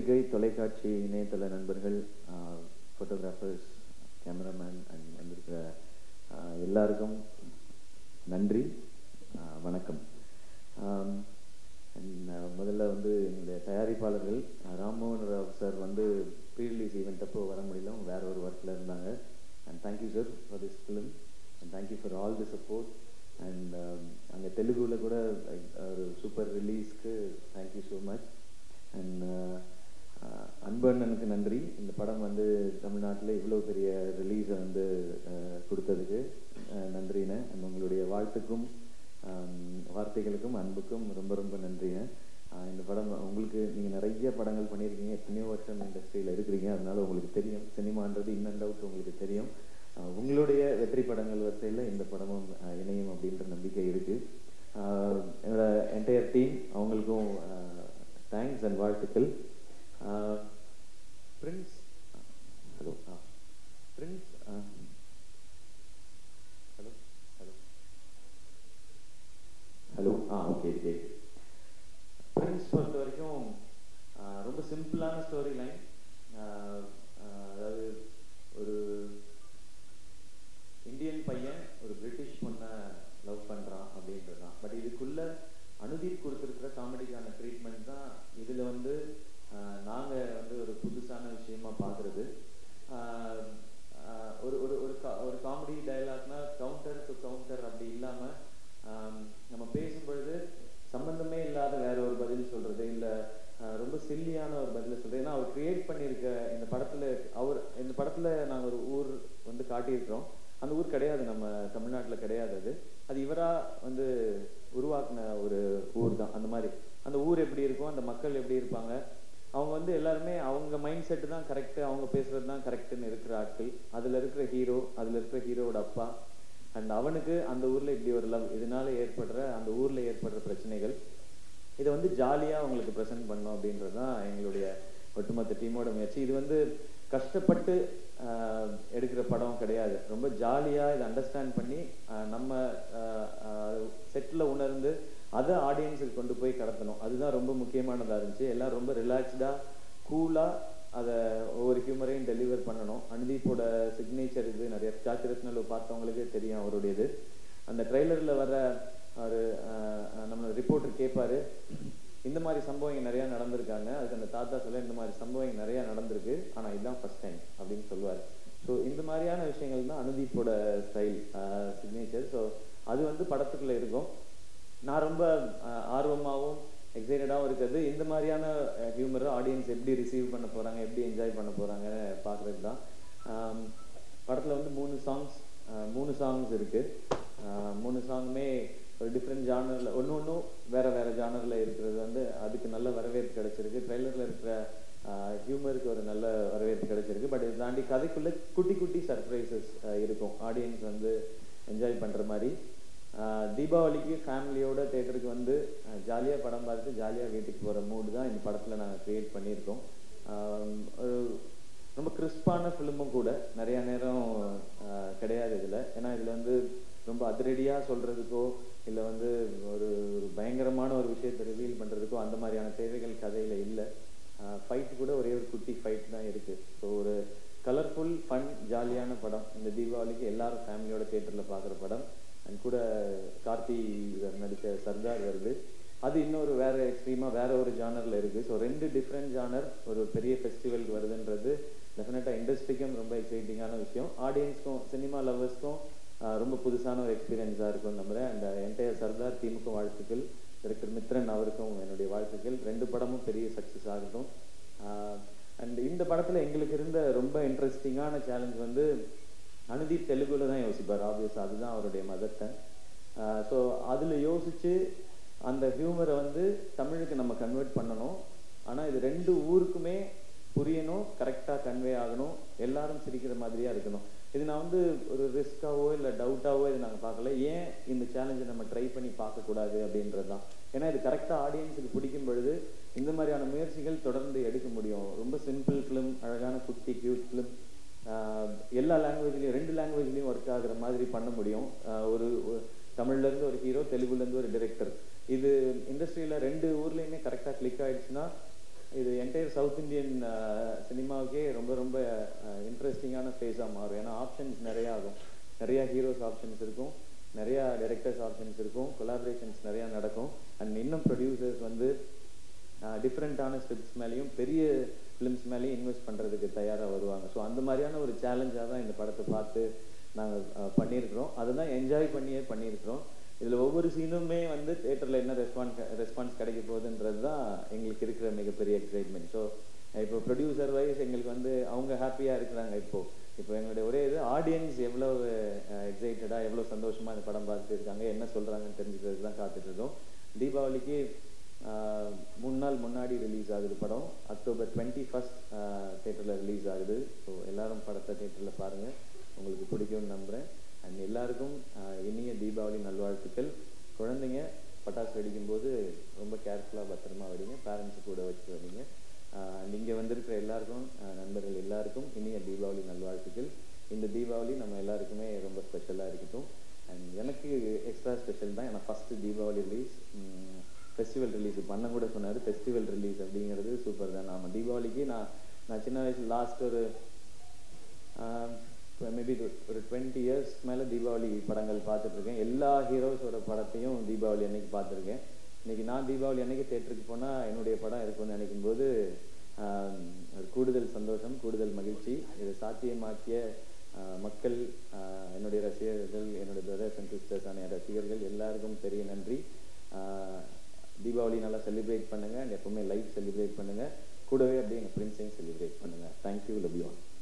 பத்திரிகை தொலைக்காட்சி இணையதள நண்பர்கள் ஃபோட்டோகிராஃபர்ஸ் கேமராமேன் அண்ட் வந்திருக்கிற ஆஹ், எல்லாருக்கும் நன்றி ஆஹ், வணக்கம் ஆம், and, ஆஹ், முதல்ல வந்து எங்களுடைய தயாரிப்பாளர்கள் ஆஹ், ராம்மோகன் ராவ் சார் வந்து ப்ரீ ரிலீஸ் ஈவெண்ட் அப்போ வர முடியல அவங்க வேற ஒரு ஒர்க்கில் இருந்தாங்க and thank you sir for this film and thank you for all the support and அங்கே தெலுங்குல கூட like, ஒரு சூப்பர் ரிலீஸ்க்கு தேங்க்யூ ஸோ மச் அண்ட் அன்பண்ணனுக்கு நன்றி இந்த படம் வந்து தமிழ்நாட்டில் இவ்வளோ பெரிய ரிலீஸை வந்து அஹ், கொடுத்ததுக்கு அஹ், நன்றிண்ணே and உங்களுடைய வாழ்த்துக்கும் ஆம், வார்த்தைகளுக்கும் அன்புக்கும் ரொம்ப ரொம்ப நன்றிங்க ஆஹ் இந்த படம் உங்களுக்கு நீங்கள் நிறைய படங்கள் பண்ணியிருக்கீங்க எத்தனையோ வருஷம் இண்டஸ்ட்ரியில் இருக்கிறீங்க அதனால உங்களுக்கு தெரியும் சினிமான்றது இன் அண்ட் அவுட் உங்களுக்கு தெரியும் ஆஹ் உங்களுடைய வெற்றி படங்கள் வரிசையில் இந்த படமும் ஆஹ் இணையும் அப்படின்ற நம்பிக்கை இருக்கு ஆஹ் என்னோட என்டையர் டீம் அவங்களுக்கும் தேங்க்ஸ் அண்ட் வாழ்த்துக்கள் Prince hello Prince hello hello hello ஆ ஓகே ஓகே பிரின்ஸ் பொறுத்த வரைக்கும் ஆஹ், ரொம்ப சிம்பிளான ஸ்டோரி லைன் அதாவது ஒரு இந்தியன் பையன் ஒரு பிரிட்டிஷ் பொண்ணை லவ் பண்றான் அப்படின்றது தான் பட் இதுக்குள்ள அனுதீப் கொடுத்துருக்கிற காமெடிக்கான ட்ரீட்மெண்ட் தான் இதுல வந்து ஆஹ், நாங்க வந்து ஒரு புதுசான விஷயமா பாக்குறது ஆஹ், ஆஹ், ஒரு ஒரு ஒரு கா- ஒரு காமெடி டயலாக்னா கவுண்டர் டு கவுண்டர் அப்படி இல்லாம ஆம், நம்ம பேசும்பொழுது சம்பந்தமே இல்லாத வேற ஒரு பதில் சொல்றது இல்ல ஆஹ், ரொம்ப சில்லியான ஒரு பதில சொல்றது ஏன்னா அவர் கிரியேட் பண்ணியிருக்க இந்த படத்துல அவர் இந்த படத்துல நாங்க ஒரு ஊர் வந்து காட்டியிருக்கிறோம் அந்த ஊர் கிடையாது நம்ம தமிழ்நாட்டுல கிடையாது அது அது இவரா வந்து உருவாக்குன ஒரு ஊர் தான் அந்த மாதிரி அந்த ஊர் எப்படி இருக்கும் அந்த மக்கள் எப்படி இருப்பாங்க அவங்க வந்து எல்லாருமே அவங்க மைண்ட் செட் தான் கரெக்ட் அவங்க பேசுறது தான் கரெக்ட்னு இருக்கிற ஆட்கள் அதுல இருக்கிற ஹீரோ அதுல இருக்கிற ஹீரோவோட அப்பா அண்ட் அவனுக்கு அந்த ஊர்ல இப்படி ஒரு லவ் இதனால ஏற்படுற அந்த ஊர்ல ஏற்படுற பிரச்சனைகள் இதை வந்து ஜாலியா அவங்களுக்கு ப்ரெசென்ட் பண்ணோம் அப்படின்றது தான் எங்களுடைய ஒட்டுமொத்த டீமோட முயற்சி இது வந்து கஷ்டப்பட்டு ஆஹ், எடுக்கிற படம் கிடையாது ரொம்ப ஜாலியா இதை அண்டர்ஸ்டாண்ட் பண்ணி ஆஹ், நம்ம செட்டில் உணர்ந்து அதை ஆடியன்ஸுக்கு கொண்டு போய் கடத்தணும் அதுதான் ரொம்ப முக்கியமானதா இருந்துச்சு எல்லாம் ரொம்ப ரிலாக்ஸ்டா கூலா அதை ஒவ்வொரு ஹியூமரையும் டெலிவர் பண்ணணும் அனுதீப்போட சிக்னேச்சர் இது நிறைய சாத்திரத்னல் பார்த்தவங்களுக்கே தெரியும் அவருடையது அந்த ட்ரெய்லர்ல வர ஒரு நம்ம ரிப்போர்ட்டர் கேட்பாரு இந்த மாதிரி சம்பவம் இங்க நிறைய நடந்திருக்காங்க அதுக்கு அந்த தாத்தா சொல்ல இந்த மாதிரி சம்பவம் இங்க நிறைய நடந்திருக்கு ஆனா இதுதான் ஃபர்ஸ்ட் டைம் அப்படின்னு சொல்லுவார் ஸோ இந்த மாதிரியான விஷயங்கள் தான் அனுதீப்போட ஸ்டைல் சிக்னேச்சர் ஸோ அது வந்து படத்துக்குள்ள இருக்கும் நான் ரொம்ப அஹ், ஆர்வமாவும் எக்ஸைட்டடாகவும் இருக்கிறது இந்த மாதிரியான ஹியூமரை ஆடியன்ஸ் எப்படி ரிசீவ் பண்ண போறாங்க எப்படி என்ஜாய் பண்ண போறாங்க பார்க்கறது தான் ஆம், படத்துல வந்து மூணு சாங்ஸ் மூணு சாங்ஸ் இருக்கு ஆஹ், மூணு சாங்குமே ஒரு டிஃப்ரெண்ட் ஜானர்ல ஒன்று ஒன்றும் வேற வேற ஜானர்ல இருக்கிறது வந்து அதுக்கு நல்ல வரவேற்பு கிடைச்சிருக்கு ட்ரெய்லர்ல இருக்கிற ஹியூமருக்கு ஒரு நல்ல வரவேற்பு கிடைச்சிருக்கு பட் இதை தாண்டி கதைக்குள்ள குட்டி குட்டி சர்ப்ரைசஸ் இருக்கும் ஆடியன்ஸ் வந்து என்ஜாய் பண்ற மாதிரி ஆஹ் தீபாவளிக்கு ஃபேமிலியோட தேட்டருக்கு வந்து ஜாலியாக படம் பார்த்து ஜாலியாக வீட்டுக்கு போகிற மூடு தான் இந்த படத்தில் நாங்கள் க்ரியேட் பண்ணியிருக்கோம் ஆஹ் ஒரு ரொம்ப கிறிஸ்பான ஃபிலிமும் கூட நிறைய நேரம் ஆஹ் கிடையாது இதில் ஏன்னா இதில் வந்து ரொம்ப அதிரடியாக சொல்கிறதுக்கோ இல்லை வந்து ஒரு ஒரு பயங்கரமான ஒரு விஷயத்தை ரிவீல் பண்ணுறதுக்கோ அந்த மாதிரியான தேவைகள் கதையில் இல்லை ஃபைட் கூட ஒரே ஒரு குட்டி ஃபைட் தான் இருக்குது ஸோ ஒரு கலர்ஃபுல் ஃபன் ஜாலியான படம் இந்த தீபாவளிக்கு எல்லாரும் ஃபேமிலியோட தேட்டரில் பார்க்குற படம் அண்ட் கூட கார்த்தி இவர் நடித்த சர்தார் வருது அது இன்னொரு வேற எக்ஸ்ட்ரீமா வேற ஒரு ஜானர்ல இருக்கு ஸோ ரெண்டு டிஃப்ரெண்ட் ஜானர் ஒரு பெரிய ஃபெஸ்டிவலுக்கு வருதுன்றது டெஃபினட்டா இண்டஸ்ட்ரிக்கும் ரொம்ப எக்ஸைட்டிங்கான விஷயம் ஆடியன்ஸ்க்கும் சினிமா லவர்ஸ்க்கும் ரொம்ப புதுசான ஒரு எக்ஸ்பீரியன்ஸாக இருக்கும் நம்புறேன் அண்ட் என்டையர் சர்தார் டீமுக்கும் வாழ்த்துக்கள் டைரக்டர் மித்ரன் அவருக்கும் என்னுடைய வாழ்த்துக்கள் ரெண்டு படமும் பெரிய சக்ஸஸ் ஆகட்டும் அண்ட் இந்த படத்துல எங்களுக்கு இருந்த ரொம்ப இன்ட்ரெஸ்டிங்கான சேலஞ்ச் வந்து அனுதீப் தெலுங்குல தான் யோசிப்பார் ஆப்வியஸ் அதுதான் அவருடைய மதர் டங் ஸோ அதில் யோசிச்சு அந்த ஹியூமரை வந்து தமிழுக்கு நம்ம கன்வெர்ட் பண்ணணும் ஆனால் இது ரெண்டு ஊருக்குமே புரியணும் கரெக்டாக கன்வே ஆகணும் எல்லாரும் சிரிக்கிற மாதிரியா இருக்கணும் இது நான் வந்து ஒரு ரிஸ்காவோ இல்லை டவுட்டாவோ இது நாங்கள் பார்க்கல ஏன் இந்த சேலஞ்சை நம்ம ட்ரை பண்ணி பார்க்கக்கூடாது அப்படின்றது தான் ஏன்னா இது கரெக்டாக ஆடியன்ஸுக்கு பிடிக்கும் பொழுது இந்த மாதிரியான முயற்சிகள் தொடர்ந்து எடுக்க முடியும் ரொம்ப சிம்பிள் ஃபிலிம் அழகான குட்டி கியூட் ஃபிலிம் எல்லா லாங்குவேஜ்லையும் ரெண்டு லாங்குவேஜ்லையும் ஒர்க் ஆகுற மாதிரி பண்ண முடியும் ஆஹ் ஒரு ஒரு தமிழ்ல இருந்து ஒரு ஹீரோ தெலுங்குல இருந்து ஒரு டைரக்டர் இது இண்டஸ்ட்ரியில ரெண்டு ஊர்லயுமே கரெக்டா கிளிக் ஆயிடுச்சுன்னா இது என்டையர் சவுத் இந்தியன் சினிமாவுக்கே ரொம்ப ரொம்ப இன்ட்ரெஸ்டிங்கான ஃபேஸாக மாறும் ஏன்னா ஆப்ஷன்ஸ் நிறைய ஆகும் நிறைய ஹீரோஸ் ஆப்ஷன்ஸ் இருக்கும் நிறைய டைரக்டர்ஸ் ஆப்ஷன்ஸ் இருக்கும் கொலாபரேஷன்ஸ் நிறையா நடக்கும் அண்ட் இன்னும் ப்ரொடியூசர்ஸ் வந்து டிஃப்ரெண்ட்டான ஸ்கிரிப்ட்ஸ் மேலேயும் பெரிய ஃபிலிம்ஸ் மேலேயும் இன்வெஸ்ட் பண்ணுறதுக்கு தயாராக வருவாங்க ஸோ அந்த மாதிரியான ஒரு சேலஞ்சாக தான் இந்த படத்தை பார்த்து நாங்கள் பண்ணியிருக்கிறோம் அதை தான் என்ஜாய் பண்ணியே பண்ணியிருக்கிறோம் இதில் ஒவ்வொரு சீனுமே வந்து தேட்டரில் என்ன ரெஸ்பான்ஸ் ரெஸ்பான்ஸ் கிடைக்க போகுதுன்றது தான் எங்களுக்கு இருக்கிற மிகப்பெரிய எக்ஸைட்மெண்ட் ஸோ இப்போ ப்ரொடியூசர் வைஸ் எங்களுக்கு வந்து அவங்க ஹாப்பியாக இருக்கிறாங்க இப்போது இப்போ எங்களுடைய ஒரே இது ஆடியன்ஸ் எவ்வளோ எக்ஸைட்டடாக எவ்வளோ சந்தோஷமாக இந்த படம் பார்த்துட்டு இருக்காங்க என்ன சொல்கிறாங்கன்னு தெரிஞ்சுக்கிறது தான் காத்துட்ருக்கோம் தீபாவளிக்கு மூணு நாள் முன்னாடி ரிலீஸ் ஆகுது படம் அக்டோபர் டுவெண்ட்டி ஃபஸ்ட் தேட்டரில் ரிலீஸ் ஆகுது ஸோ எல்லாரும் படத்தை தேட்டரில் பாருங்கள் உங்களுக்கு பிடிக்கும்னு நம்புகிறேன் அண்ட் எல்லாருக்கும் இனிய தீபாவளி நல்வாழ்த்துக்கள் குழந்தைங்க பட்டாசு வெடிக்கும்போது ரொம்ப கேர்ஃபுல்லாக பத்திரமா வெடிங்க பேரண்ட்ஸ் கூட வச்சு வெடிங்க அண்ட் இங்கே வந்திருக்கிற எல்லாருக்கும் நண்பர்கள் எல்லாருக்கும் இனிய தீபாவளி நல்வாழ்த்துக்கள் இந்த தீபாவளி நம்ம எல்லாருக்குமே ரொம்ப ஸ்பெஷலாக இருக்கட்டும் அண்ட் எனக்கு எக்ஸ்ட்ரா ஸ்பெஷல் தான் ஏன்னா first Deepavali release festival release பண்ண கூட சொன்னார் ஃபெஸ்டிவல் ரிலீஸ் அப்படிங்கிறது சூப்பர் தான் ஆமாம் தீபாவளிக்கு நான் நான் சின்ன வயசு லாஸ்ட் ஒரு மேபி ஒரு டுவெண்ட்டி இயர்ஸ் மேலே தீபாவளி படங்கள் பார்த்துட்ருக்கேன் எல்லா ஹீரோஸோட படத்தையும் தீபாவளி அன்னைக்கு பார்த்துருக்கேன் இன்னைக்கு நான் தீபாவளி அன்னைக்கு தேட்டருக்கு போனால் என்னுடைய படம் இருக்கும்னு நினைக்கும் போது ஒரு கூடுதல் சந்தோஷம் கூடுதல் மகிழ்ச்சி இதை சாத்தியமாக்கிய மக்கள் என்னுடைய ரசிகர்கள் என்னுடைய பிரதர்ஸ் அண்ட் சிஸ்டர்ஸான ரசிகர்கள் எல்லாருக்கும் பெரிய நன்றி தீபாவளி நல்லா செலிப்ரேட் பண்ணுங்கள் அண்ட் எப்பவுமே லைஃப் செலிப்ரேட் பண்ணுங்கள் கூடவே அப்படியே எங்கள் ஃப்ரெண்ட்ஸையும் செலிப்ரேட் பண்ணுங்கள் தேங்க்யூ லவ் யூ ஆல்